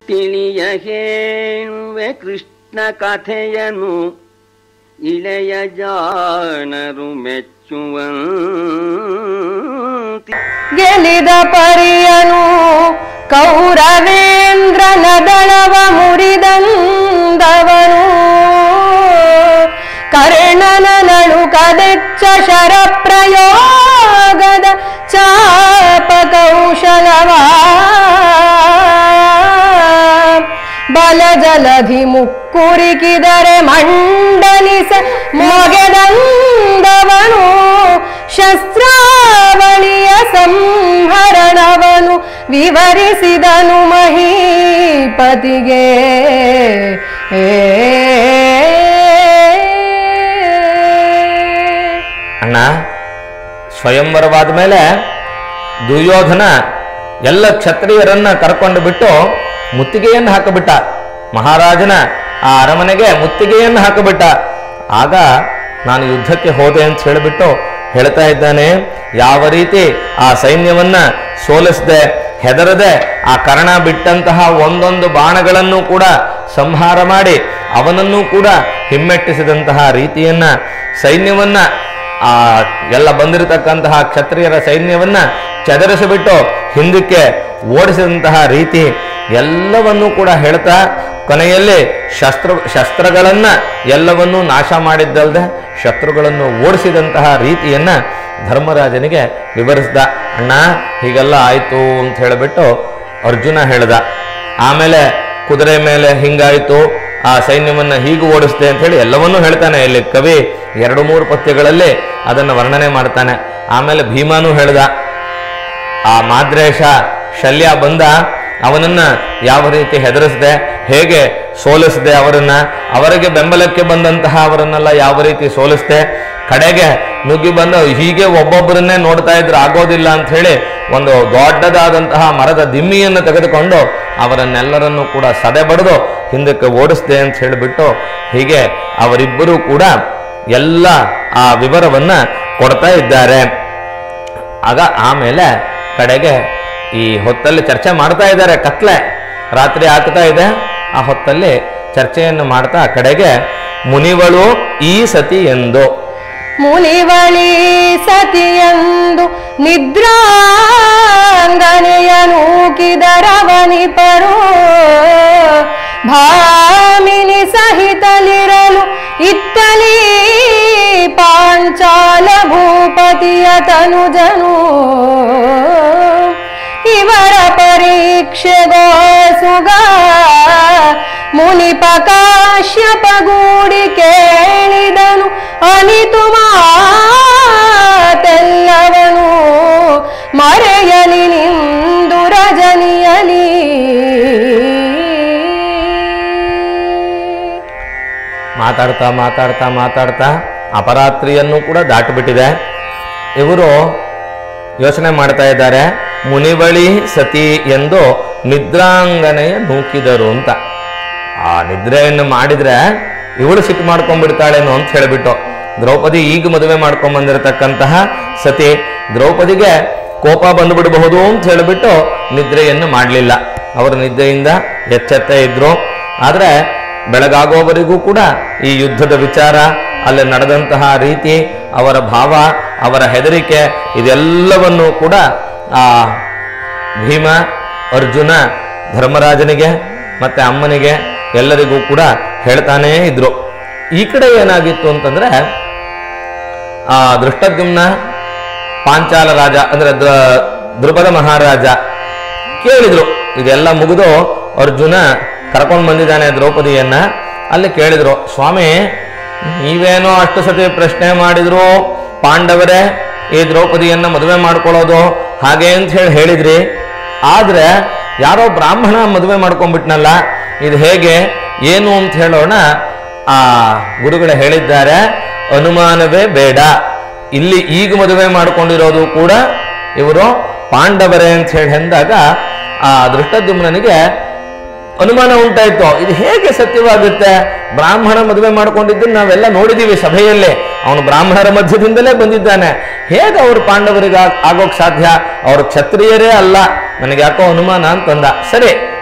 ತಿಳಿಯ ಹೇಳುವೆ ಕೃಷ್ಣ ಕಥೆಯನು ಇಳೆಯ ಜಾಣರು ಮೆಚ್ಚುವಂತಿ ಗೆಲಿದ ಪರಿಯನು ಕೌರವೇಂದ್ರನ ದಳವ ಮುರಿದಂದವನು ಕರ್ಣನ ನಳುಕದೆಚ್ಚ ಶರ ಪ್ರಯೋಗದ ಚಾಪ ಕೌಶಲವ ಬಲ ಜಲಧಿ ಮುಕ್ಕುರಿಕಿದರೆ ಮಂಡಲಿಸ ಮೊಗೆದಂದವನು ಶಸ್ತ್ರಾವಳಿಯ ಸಂಹರಣವನು ವಿವರಿಸಿದನು ಮಹೀಪತಿಗೆ ಅಣ್ಣ ಸ್ವಯಂವರವಾದ ಮೇಲೆ ದುರ್ಯೋಧನ ಎಲ್ಲ ಕ್ಷತ್ರಿಯರನ್ನ ಕರ್ಕೊಂಡು ಬಿಟ್ಟು ಮುತ್ತಿಗೆಯನ್ನು ಹಾಕಿಬಿಟ್ಟ ಮಹಾರಾಜನ ಆ ಅರಮನೆಗೆ ಮುತ್ತಿಗೆಯನ್ನು ಹಾಕಿಬಿಟ್ಟ ಆಗ ನಾನು ಯುದ್ಧಕ್ಕೆ ಹೋದೆ ಅಂತ ಹೇಳಿಬಿಟ್ಟು ಹೇಳ್ತಾ ಇದ್ದಾನೆ ಯಾವ ರೀತಿ ಆ ಸೈನ್ಯವನ್ನ ಸೋಲಿಸದೆ ಹೆದರದೆ ಆ ಕರ್ಣ ಬಿಟ್ಟಂತಹ ಒಂದೊಂದು ಬಾಣಗಳನ್ನು ಕೂಡ ಸಂಹಾರ ಮಾಡಿ ಅವನನ್ನು ಕೂಡ ಹಿಮ್ಮೆಟ್ಟಿಸಿದಂತಹ ರೀತಿಯನ್ನ ಸೈನ್ಯವನ್ನ ಆ ಎಲ್ಲ ಬಂದಿರತಕ್ಕಂತಹ ಕ್ಷತ್ರಿಯರ ಸೈನ್ಯವನ್ನ ಚದರಿಸಿಬಿಟ್ಟು ಹಿಂದಕ್ಕೆ ಓಡಿಸಿದಂತಹ ರೀತಿ ಎಲ್ಲವನ್ನೂ ಕೂಡ ಹೇಳ್ತಾ ಕೊನೆಯಲ್ಲಿ ಶಸ್ತ್ರ ಶಸ್ತ್ರಗಳನ್ನ ಎಲ್ಲವನ್ನೂ ನಾಶ ಮಾಡಿದ್ದಲ್ದೆ ಶತ್ರುಗಳನ್ನು ಓಡಿಸಿದಂತಹ ರೀತಿಯನ್ನ ಧರ್ಮರಾಜನಿಗೆ ವಿವರಿಸ್ದ ಅಣ್ಣ ಹೀಗೆಲ್ಲ ಆಯ್ತು ಅಂತ ಹೇಳಿಬಿಟ್ಟು ಅರ್ಜುನ ಹೇಳ್ದ ಆಮೇಲೆ ಕುದುರೆ ಮೇಲೆ ಹಿಂಗಾಯ್ತು ಆ ಸೈನ್ಯವನ್ನ ಹೀಗೆ ಓಡಿಸ್ದೆ ಅಂತ ಹೇಳಿ ಎಲ್ಲವನ್ನೂ ಹೇಳ್ತಾನೆ ಇಲ್ಲಿ ಕವಿ ಎರಡು ಮೂರು ಪದ್ಯಗಳಲ್ಲಿ ಅದನ್ನು ವರ್ಣನೆ ಮಾಡ್ತಾನೆ ಆಮೇಲೆ ಭೀಮಾನು ಹೇಳ್ದ ಆ ಮಾದ್ರೇಶ ಶಲ್ಯ ಬಂದ ಅವನನ್ನ ಯಾವ ರೀತಿ ಹೆದರಿಸಿದೆ ಹೇಗೆ ಸೋಲಿಸಿದೆ ಅವರನ್ನ ಅವರಿಗೆ ಬೆಂಬಲಕ್ಕೆ ಬಂದಂತಹ ಅವರನ್ನೆಲ್ಲ ಯಾವ ರೀತಿ ಸೋಲಿಸಿದೆ ಕಡೆಗೆ ನುಗ್ಗಿ ಬಂದು ಹೀಗೆ ಒಬ್ಬೊಬ್ಬರನ್ನೇ ನೋಡ್ತಾ ಇದ್ರೆ ಆಗೋದಿಲ್ಲ ಅಂತ ಹೇಳಿ ಒಂದು ದೊಡ್ಡದಾದಂತಹ ಮರದ ದಿಮ್ಮಿಯನ್ನು ತೆಗೆದುಕೊಂಡು ಅವರನ್ನೆಲ್ಲರನ್ನೂ ಕೂಡ ಸದೆ ಬಡಿದು ಹಿಂದಕ್ಕೆ ಓಡಿಸ್ದೆ ಅಂತ ಹೇಳಿಬಿಟ್ಟು ಹೀಗೆ ಅವರಿಬ್ಬರೂ ಕೂಡ ಎಲ್ಲ ಆ ವಿವರವನ್ನ ಕೊಡ್ತಾ ಇದ್ದಾರೆ ಆಗ ಆಮೇಲೆ ಕಡೆಗೆ ಈ ಹೊತ್ತಲ್ಲಿ ಚರ್ಚೆ ಮಾಡ್ತಾ ಇದ್ದಾರೆ ಕತ್ಲೆ ರಾತ್ರಿ ಆಗ್ತಾ ಇದೆ ಆ ಹೊತ್ತಲ್ಲಿ ಚರ್ಚೆಯನ್ನು ಮಾಡ್ತಾ ಕಡೆಗೆ ಮುನಿಗಳು ಈ ಸತಿ ಎಂದು ಮುನಿವಳಿ ಸತಿಯಂದು ನಿದ್ರಾಂಗನೆಯ ನೂಕಿದರವನಿಪರು ಭಾಮಿನಿ ಸಹಿತಲಿರಲು ಇತ್ತಲಿ ಪಾಂಚಾಲ ಭೂಪತಿಯ ತನುಜನು ಇವರ ಪರೀಕ್ಷೆಗೋಸುಗ ಮುನಿಪ ಕಾಶ್ಯಪಗೂಡಿ ಕೇಳಿದನು ಅನಿತು ಮಾತೆಲ್ಲವನು ಮರೆಯಲಿ ನಿಂದು ರಜನಿಯಲಿ ಮಾತಾಡ್ತಾ ಮಾತಾಡ್ತಾ ಮಾತಾಡ್ತಾ ಅಪರಾತ್ರಿಯನ್ನು ಕೂಡ ದಾಟಿಬಿಟ್ಟಿದೆ ಇವರು ಯೋಚನೆ ಮಾಡ್ತಾ ಇದ್ದಾರೆ ಮುನಿಬಳಿ ಸತಿ ಎಂದು ನಿದ್ರಾಂಗನೆಯ ನೂಕಿದರು ಅಂತ ಆ ನಿದ್ರೆಯನ್ನು ಮಾಡಿದ್ರೆ ಇವಳು ಸಿಟ್ಟು ಮಾಡ್ಕೊಂಡ್ಬಿಡ್ತಾಳೇನೋ ಅಂತ ಹೇಳಿಬಿಟ್ಟು ದ್ರೌಪದಿ ಈಗ ಮದುವೆ ಮಾಡ್ಕೊಂಡ್ ಬಂದಿರತಕ್ಕಂತಹ ಸತಿ ದ್ರೌಪದಿಗೆ ಕೋಪ ಬಂದುಬಿಡಬಹುದು ಅಂತ ಹೇಳಿಬಿಟ್ಟು ನಿದ್ರೆಯನ್ನು ಮಾಡಲಿಲ್ಲ ಅವರು ನಿದ್ರೆಯಿಂದ ಎಚ್ಚೆತ್ತ ಇದ್ರು ಆದ್ರೆ ಬೆಳಗಾಗೋವರೆಗೂ ಕೂಡ ಈ ಯುದ್ಧದ ವಿಚಾರ ಅಲ್ಲಿ ನಡೆದಂತಹ ರೀತಿ ಅವರ ಭಾವ ಅವರ ಹೆದರಿಕೆ ಇದೆಲ್ಲವನ್ನು ಕೂಡ ಆ ಭೀಮ ಅರ್ಜುನ ಧರ್ಮರಾಜನಿಗೆ ಮತ್ತೆ ಅಮ್ಮನಿಗೆ ಎಲ್ಲರಿಗೂ ಕೂಡ ಹೇಳ್ತಾನೇ ಇದ್ರು ಈ ಕಡೆ ಏನಾಗಿತ್ತು ಅಂತಂದ್ರೆ ಆ ದೃಷ್ಟದ್ಯುಮ್ನ ಪಾಂಚಾಲ ರಾಜ ಅಂದ್ರೆ ದ್ರ- ದ್ರುಪದ ಮಹಾರಾಜ ಕೇಳಿದ್ರು ಇದೆಲ್ಲ ಮುಗಿದು ಅರ್ಜುನ ಕರ್ಕೊಂಡು ಬಂದಿದ್ದಾನೆ ದ್ರೌಪದಿಯನ್ನ ಅಲ್ಲಿ ಕೇಳಿದ್ರು ಸ್ವಾಮಿ ನೀವೇನೋ ಅಷ್ಟು ಸತಿ ಪ್ರಶ್ನೆ ಮಾಡಿದ್ರು ಪಾಂಡವರೇ ಈ ದ್ರೌಪದಿಯನ್ನ ಮದುವೆ ಮಾಡ್ಕೊಳ್ಳೋದು ಹಾಗೆ ಅಂತ ಹೇಳಿ ಹೇಳಿದ್ರಿ ಆದ್ರೆ ಯಾರೋ ಬ್ರಾಹ್ಮಣ ಮದುವೆ ಮಾಡ್ಕೊಂಡ್ಬಿಟ್ನಲ್ಲ ಇದು ಹೇಗೆ ಏನು ಅಂತ ಹೇಳೋಣ ಆ ಗುರುಗಳು ಹೇಳಿದ್ದಾರೆ ಅನುಮಾನವೇ ಬೇಡ ಇಲ್ಲಿ ಈಗ ಮದುವೆ ಮಾಡ್ಕೊಂಡಿರೋದು ಕೂಡ ಇವರು ಪಾಂಡವರೇ ಅಂತ ಹೇಳಿ ಎಂದಾಗ ಆ ದೃಷ್ಟದ್ಯುಮ್ನನಿಗೆ ಅನುಮಾನ ಉಂಟಾಯ್ತು ಇದು ಹೇಗೆ ಸತ್ಯವಾಗುತ್ತೆ ಬ್ರಾಹ್ಮಣ ಮದುವೆ ಮಾಡ್ಕೊಂಡಿದ್ದು ನಾವೆಲ್ಲ ನೋಡಿದೀವಿ ಸಭೆಯಲ್ಲಿ ಅವನು ಬ್ರಾಹ್ಮಣರ ಮಧ್ಯದಿಂದಲೇ ಬಂದಿದ್ದಾನೆ ಹೇಗೆ ಅವರು ಪಾಂಡವರಿಗೆ ಆಗ್- ಆಗೋಕ್ ಸಾಧ್ಯ ಅವರು ಕ್ಷತ್ರಿಯರೇ ಅಲ್ಲ ನನಗೆ ಯಾಕೋ ಅನುಮಾನ ಅಂತಂದ ಸರಿ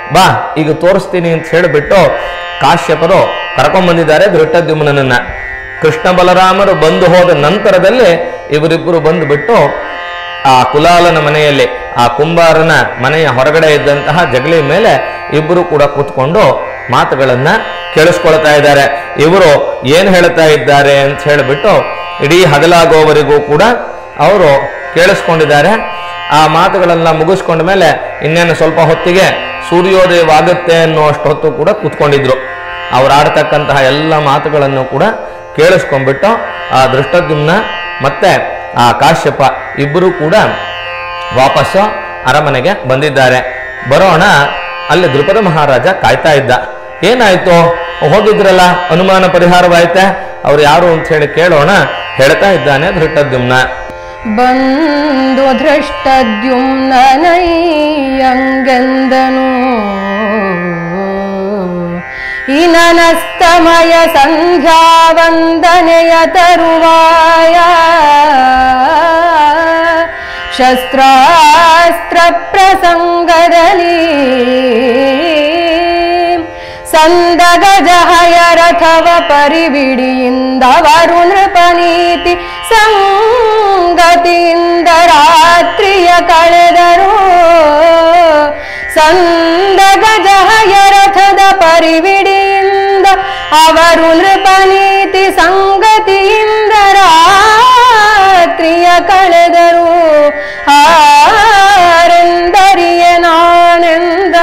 ಬಾ ಈಗ ತೋರಿಸ್ತೀನಿ ಅಂತ ಹೇಳಿಬಿಟ್ಟು ಕಾಶ್ಯಪರು ಕರ್ಕೊಂಡ್ಬಂದಿದ್ದಾರೆ ಧೃಷ್ಟದ್ಯುಮ್ನನ್ನ ಕೃಷ್ಣ ಬಲರಾಮರು ಬಂದು ಹೋದ ನಂತರದಲ್ಲಿ ಇವರಿಬ್ಬರು ಬಂದುಬಿಟ್ಟು ಆ ಕುಲಾಲನ ಮನೆಯಲ್ಲಿ ಆ ಕುಂಬಾರನ ಮನೆಯ ಹೊರಗಡೆ ಇದ್ದಂತಹ ಜಗಲಿ ಮೇಲೆ ಇಬ್ಬರು ಕೂಡ ಕೂತ್ಕೊಂಡು ಮಾತುಗಳನ್ನ ಕೇಳಿಸ್ಕೊಳ್ತಾ ಇದ್ದಾರೆ ಇವರು ಏನ್ ಹೇಳ್ತಾ ಇದ್ದಾರೆ ಅಂತ ಹೇಳಿಬಿಟ್ಟು ಇಡೀ ಹಗಲಾಗೋವರೆಗೂ ಕೂಡ ಅವರು ಕೇಳಿಸ್ಕೊಂಡಿದ್ದಾರೆ ಆ ಮಾತುಗಳೆಲ್ಲ ಮುಗಿಸ್ಕೊಂಡ ಮೇಲೆ ಇನ್ನೇನು ಸ್ವಲ್ಪ ಹೊತ್ತಿಗೆ ಸೂರ್ಯೋದಯವಾಗುತ್ತೆ ಅನ್ನುವಷ್ಟು ಹೊತ್ತು ಕೂಡ ಕೂತ್ಕೊಂಡಿದ್ರು ಅವ್ರು ಆಡ್ತಕ್ಕಂತಹ ಎಲ್ಲ ಮಾತುಗಳನ್ನು ಕೂಡ ಕೇಳಿಸ್ಕೊಂಡ್ಬಿಟ್ಟು ಆ ದೃಷ್ಟದ್ಯುಮ್ನ ಮತ್ತೆ ಆ ಕಾಶ್ಯಪ ಇಬ್ಬರು ಕೂಡ ವಾಪಸ್ಸು ಅರಮನೆಗೆ ಬಂದಿದ್ದಾರೆ ಬರೋಣ ಅಲ್ಲಿ ದೃಪದ ಮಹಾರಾಜ ಕಾಯ್ತಾ ಇದ್ದ ಏನಾಯ್ತು ಹೋಗಿದ್ರಲ್ಲ ಅನುಮಾನ ಪರಿಹಾರವಾಯ್ತೆ ಅವ್ರು ಯಾರು ಅಂತ ಹೇಳಿ ಕೇಳೋಣ ಹೇಳ್ತಾ ಇದ್ದಾನೆ ಧೃಷ್ಟದ್ಯುಮ್ನ ಬಂದು ಧೃಷ್ಟದ್ಯುಮ್ನನಯ್ಯಂಗೆಂದನು ಇನನಸ್ತಮಯ ಸಂಧ್ಯಾ ವಂದನೆಯ ತರುವಾಯ ಶಸ್ತ್ರಾಸ್ತ್ರ ಪ್ರಸಂಗದಲ್ಲಿ ಸಂದಗಜಹಯ ರಥವ ಪರಿಬಿಡಿಯಿಂದವರು ನೃಪನೀತಿ ಸಂಗತಿಯಿಂದ ರಾತ್ರಿಯ ಕಳೆದರು ಸಂದಗಜಹಯ ರಥದ ಪರಿವಿಡಿಯಿಂದ ಅವರು ನೃಪನೀತಿ ಸಂಗತಿಯಿಂದ ರಾತ್ರಿಯ ಕಳೆದರು ಆರೆಂದರಿಯ ನಾನೆಂದ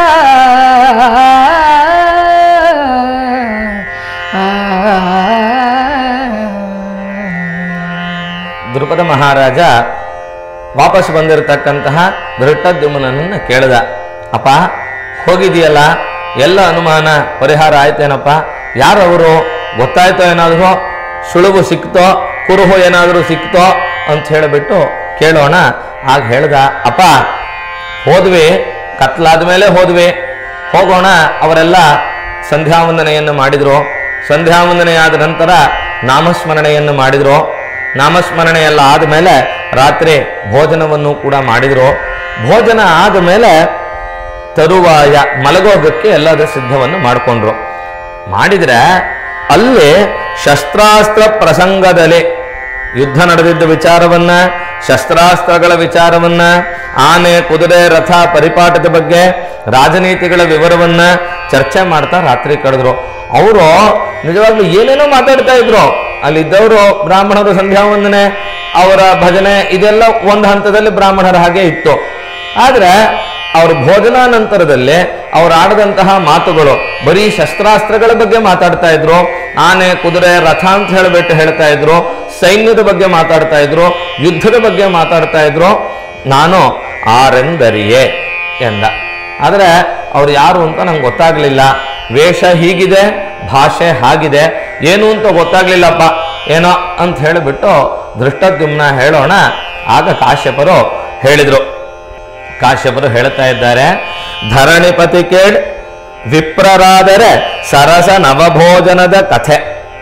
ದೃಪದ ಮಹಾರಾಜ ವಾಪಸ್ ಬಂದಿರತಕ್ಕಂತಹ ಧೃಷ್ಟದ್ಯುಮ್ನನ್ನ ಕೇಳಿದ ಅಪ್ಪ ಹೋಗಿದೆಯಲ್ಲ ಎಲ್ಲ ಅನುಮಾನ ಪರಿಹಾರ ಆಯ್ತೇನಪ್ಪ ಯಾರವರು ಗೊತ್ತಾಯ್ತೋ ಏನಾದರೂ ಸುಳುವು ಸಿಕ್ತೋ ಕುರುಹು ಏನಾದರೂ ಸಿಕ್ತೋ ಅಂತ ಹೇಳಿಬಿಟ್ಟು ಕೇಳೋಣ ಆಗ ಹೇಳ್ದ ಅಪ್ಪ ಹೋದ್ವಿ ಕತ್ಲಾದ ಮೇಲೆ ಹೋದ್ವಿ ಹೋಗೋಣ ಅವರೆಲ್ಲ ಸಂಧ್ಯಾವಂದನೆಯನ್ನು ಮಾಡಿದ್ರು ಸಂಧ್ಯಾವಂದನೆಯಾದ ನಂತರ ನಾಮಸ್ಮರಣೆಯನ್ನು ಮಾಡಿದ್ರು ನಾಮಸ್ಮರಣೆ ಎಲ್ಲ ಆದಮೇಲೆ ರಾತ್ರಿ ಭೋಜನವನ್ನು ಕೂಡ ಮಾಡಿದ್ರು ಭೋಜನ ಆದ ಮೇಲೆ ತರುವಾಯ ಮಲಗೋಗಕ್ಕೆ ಎಲ್ಲದ ಸಿದ್ಧವನ್ನು ಮಾಡಿಕೊಂಡ್ರು ಮಾಡಿದ್ರೆ ಅಲ್ಲಿ ಶಸ್ತ್ರಾಸ್ತ್ರ ಪ್ರಸಂಗದಲ್ಲಿ ಯುದ್ಧ ನಡೆದಿದ್ದ ವಿಚಾರವನ್ನ ಶಸ್ತ್ರಾಸ್ತ್ರಗಳ ವಿಚಾರವನ್ನ ಆನೆ ಕುದುರೆ ರಥ ಪರಿಪಾಠದ ಬಗ್ಗೆ ರಾಜನೀತಿಗಳ ವಿವರವನ್ನ ಚರ್ಚೆ ಮಾಡ್ತಾ ರಾತ್ರಿ ಕಳೆದ್ರು ಅವರು ನಿಜವಾಗ್ಲೂ ಏನೇನೋ ಮಾತಾಡ್ತಾ ಇದ್ರು ಅಲ್ಲಿದ್ದವರು ಬ್ರಾಹ್ಮಣರು ಸಂಧ್ಯಾ ವಂದನೆ ಅವರ ಭಜನೆ ಇದೆಲ್ಲ ಒಂದು ಹಂತದಲ್ಲಿ ಬ್ರಾಹ್ಮಣರ ಹಾಗೆ ಇತ್ತು ಆದ್ರೆ ಅವ್ರ ಭೋಜನಾ ನಂತರದಲ್ಲಿ ಅವ್ರು ಆಡದಂತಹ ಮಾತುಗಳು ಬರೀ ಶಸ್ತ್ರಾಸ್ತ್ರಗಳ ಬಗ್ಗೆ ಮಾತಾಡ್ತಾ ಇದ್ರು ಆನೆ ಕುದುರೆ ರಥ ಅಂತ ಹೇಳ್ಬಿಟ್ಟು ಹೇಳ್ತಾ ಇದ್ರು ಸೈನ್ಯದ ಬಗ್ಗೆ ಮಾತಾಡ್ತಾ ಇದ್ರು ಯುದ್ಧದ ಬಗ್ಗೆ ಮಾತಾಡ್ತಾ ಇದ್ರು ನಾನು ಆರೆಂದರಿಯೇ ಎಂದ ಆದ್ರೆ ಅವ್ರು ಯಾರು ಅಂತ ನಂಗೆ ಗೊತ್ತಾಗ್ಲಿಲ್ಲ ವೇಷ ಹೀಗಿದೆ ಭಾಷೆ ಹಾಗಿದೆ ಏನು ಅಂತ ಗೊತ್ತಾಗ್ಲಿಲ್ಲಪ್ಪ ಏನೋ ಅಂತ ಹೇಳಿಬಿಟ್ಟು ದೃಷ್ಟದ್ಯುಮ್ನ ಹೇಳೋಣ ಆಗ ಕಾಶ್ಯಪರು ಹೇಳಿದ್ರು ಕಾಶ್ಯಪರು ಹೇಳ್ತಾ ಇದ್ದಾರೆ ಧರಣಿಪತಿ ಕೇಳ್ ವಿಪ್ರರಾದರೆ ಸರಸ ನವಭೋಜನದ ಕಥೆ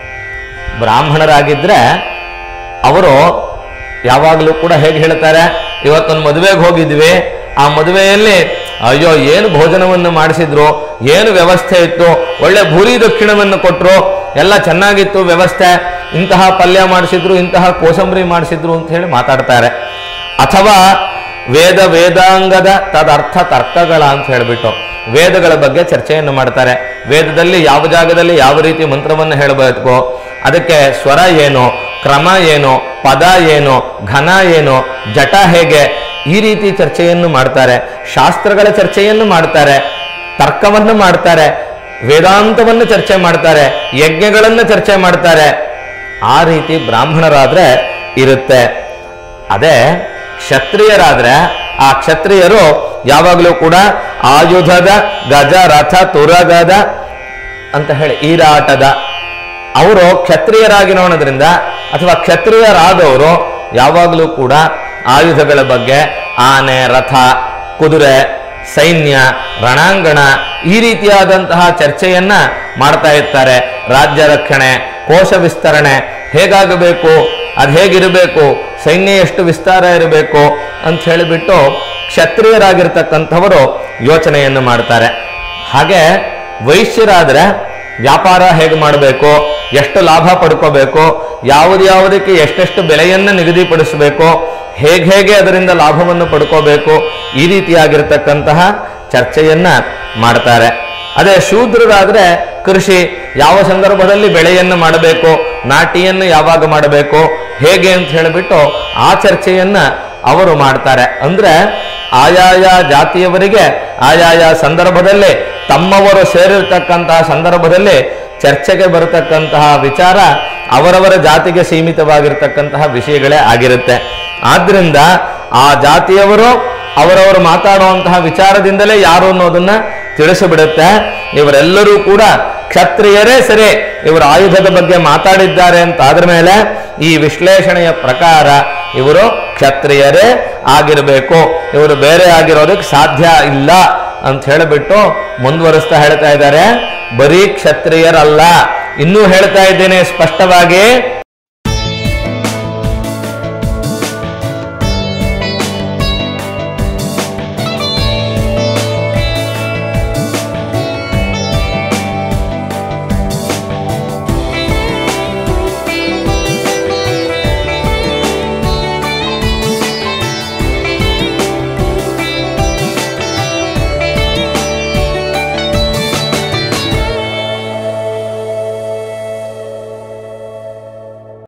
ಬ್ರಾಹ್ಮಣರಾಗಿದ್ರೆ ಅವರು ಯಾವಾಗಲೂ ಕೂಡ ಹೇಗೆ ಹೇಳ್ತಾರೆ ಇವತ್ತೊಂದು ಮದುವೆಗೆ ಹೋಗಿದ್ವಿ ಆ ಮದುವೆಯಲ್ಲಿ ಅಯ್ಯೋ ಏನು ಭೋಜನವನ್ನು ಮಾಡಿಸಿದ್ರು ಏನು ವ್ಯವಸ್ಥೆ ಇತ್ತು ಒಳ್ಳೆ ಭೂರಿ ದಕ್ಷಿಣವನ್ನು ಕೊಟ್ಟರು ಎಲ್ಲ ಚೆನ್ನಾಗಿತ್ತು ವ್ಯವಸ್ಥೆ ಇಂತಹ ಪಲ್ಯ ಮಾಡಿಸಿದ್ರು ಇಂತಹ ಕೋಸಂಬರಿ ಮಾಡಿಸಿದ್ರು ಅಂತ ಹೇಳಿ ಮಾತಾಡ್ತಾರೆ ಅಥವಾ ವೇದ ವೇದಾಂಗದ ತದರ್ಥ ತರ್ಕಗಳ ಅಂತ ಹೇಳಿಬಿಟ್ಟು ವೇದಗಳ ಬಗ್ಗೆ ಚರ್ಚೆಯನ್ನು ಮಾಡ್ತಾರೆ ವೇದದಲ್ಲಿ ಯಾವ ಜಾಗದಲ್ಲಿ ಯಾವ ರೀತಿ ಮಂತ್ರವನ್ನು ಹೇಳಬೇಕು ಅದಕ್ಕೆ ಸ್ವರ ಏನು ಕ್ರಮ ಏನು ಪದ ಏನು ಘನ ಏನು ಜಟ ಹೇಗೆ ಈ ರೀತಿ ಚರ್ಚೆಯನ್ನು ಮಾಡ್ತಾರೆ ಶಾಸ್ತ್ರಗಳ ಚರ್ಚೆಯನ್ನು ಮಾಡ್ತಾರೆ ತರ್ಕವನ್ನು ಮಾಡ್ತಾರೆ ವೇದಾಂತವನ್ನು ಚರ್ಚೆ ಮಾಡ್ತಾರೆ ಯಜ್ಞಗಳನ್ನು ಚರ್ಚೆ ಮಾಡ್ತಾರೆ ಆ ರೀತಿ ಬ್ರಾಹ್ಮಣರಾದ್ರೆ ಇರುತ್ತೆ ಅದೇ ಕ್ಷತ್ರಿಯರಾದ್ರೆ ಆ ಕ್ಷತ್ರಿಯರು ಯಾವಾಗಲೂ ಕೂಡ ಆಯುಧದ ಗಜ ರಥ ತುರಗದ ಅಂತ ಹೇಳಿ ಈರಾಟದ ಅವರು ಕ್ಷತ್ರಿಯರಾಗಿರೋದ್ರಿಂದ ಅಥವಾ ಕ್ಷತ್ರಿಯರಾದವರು ಯಾವಾಗಲೂ ಕೂಡ ಆಯುಧಗಳ ಬಗ್ಗೆ ಆನೆ ರಥ ಕುದುರೆ ಸೈನ್ಯ ರಣಾಂಗಣ ಈ ರೀತಿಯಾದಂತಹ ಚರ್ಚೆಯನ್ನ ಮಾಡ್ತಾ ಇರ್ತಾರೆ ರಾಜ್ಯ ರಕ್ಷಣೆ ಕೋಶ ವಿಸ್ತರಣೆ ಹೇಗಾಗಬೇಕು ಅದು ಹೇಗಿರಬೇಕು ಸೈನ್ಯ ಎಷ್ಟು ವಿಸ್ತಾರ ಇರಬೇಕು ಅಂತ ಹೇಳಿಬಿಟ್ಟು ಕ್ಷತ್ರಿಯರಾಗಿರ್ತಕ್ಕಂಥವರು ಯೋಚನೆಯನ್ನು ಮಾಡ್ತಾರೆ ಹಾಗೆ ವೈಶ್ಯರಾದ್ರೆ ವ್ಯಾಪಾರ ಹೇಗೆ ಮಾಡಬೇಕು ಎಷ್ಟು ಲಾಭ ಪಡ್ಕೋಬೇಕು ಯಾವುದು ಯಾವುದಕ್ಕೆ ಎಷ್ಟೆಷ್ಟು ಬೆಲೆಯನ್ನು ನಿಗದಿಪಡಿಸಬೇಕು ಹೇಗೆ ಹೇಗೆ ಅದರಿಂದ ಲಾಭವನ್ನು ಪಡ್ಕೋಬೇಕು ಈ ರೀತಿಯಾಗಿರ್ತಕ್ಕಂತಹ ಚರ್ಚೆಯನ್ನ ಮಾಡ್ತಾರೆ ಅದೇ ಶೂದ್ರರಾದ್ರೆ ಕೃಷಿ ಯಾವ ಸಂದರ್ಭದಲ್ಲಿ ಬೆಳೆಯನ್ನು ಮಾಡಬೇಕು ನಾಟಿಯನ್ನು ಯಾವಾಗ ಮಾಡಬೇಕು ಹೇಗೆ ಅಂತ ಹೇಳಿಬಿಟ್ಟು ಆ ಚರ್ಚೆಯನ್ನ ಅವರು ಮಾಡ್ತಾರೆ ಅಂದ್ರೆ ಆಯಾಯ ಜಾತಿಯವರಿಗೆ ಆಯಾಯ ಸಂದರ್ಭದಲ್ಲಿ ತಮ್ಮವರು ಸೇರಿರ್ತಕ್ಕಂತಹ ಸಂದರ್ಭದಲ್ಲಿ ಚರ್ಚೆಗೆ ಬರತಕ್ಕಂತಹ ವಿಚಾರ ಅವರವರ ಜಾತಿಗೆ ಸೀಮಿತವಾಗಿರ್ತಕ್ಕಂತಹ ವಿಷಯಗಳೇ ಆಗಿರುತ್ತೆ ಆದ್ರಿಂದ ಆ ಜಾತಿಯವರು ಅವರವರು ಮಾತಾಡುವಂತಹ ವಿಚಾರದಿಂದಲೇ ಯಾರು ಅನ್ನೋದನ್ನ ತಿಳಿಸಿಬಿಡುತ್ತೆ ಇವರೆಲ್ಲರೂ ಕೂಡ ಕ್ಷತ್ರಿಯರೇ ಸರಿ ಇವರು ಆಯುಧದ ಬಗ್ಗೆ ಮಾತಾಡಿದ್ದಾರೆ ಅಂತ ಆದ್ರ ಮೇಲೆ ಈ ವಿಶ್ಲೇಷಣೆಯ ಪ್ರಕಾರ ಇವರು ಕ್ಷತ್ರಿಯರೇ ಆಗಿರಬೇಕು ಇವರು ಬೇರೆ ಆಗಿರೋದಕ್ಕೆ ಸಾಧ್ಯ ಇಲ್ಲ ಅಂತ ಹೇಳಿಬಿಟ್ಟು ಮುಂದುವರಿಸ್ತಾ ಹೇಳ್ತಾ ಇದ್ದಾರೆ ಬರೀ ಕ್ಷತ್ರಿಯರಲ್ಲ ಇನ್ನೂ ಹೇಳ್ತಾ ಇದ್ದೇನೆ ಸ್ಪಷ್ಟವಾಗಿ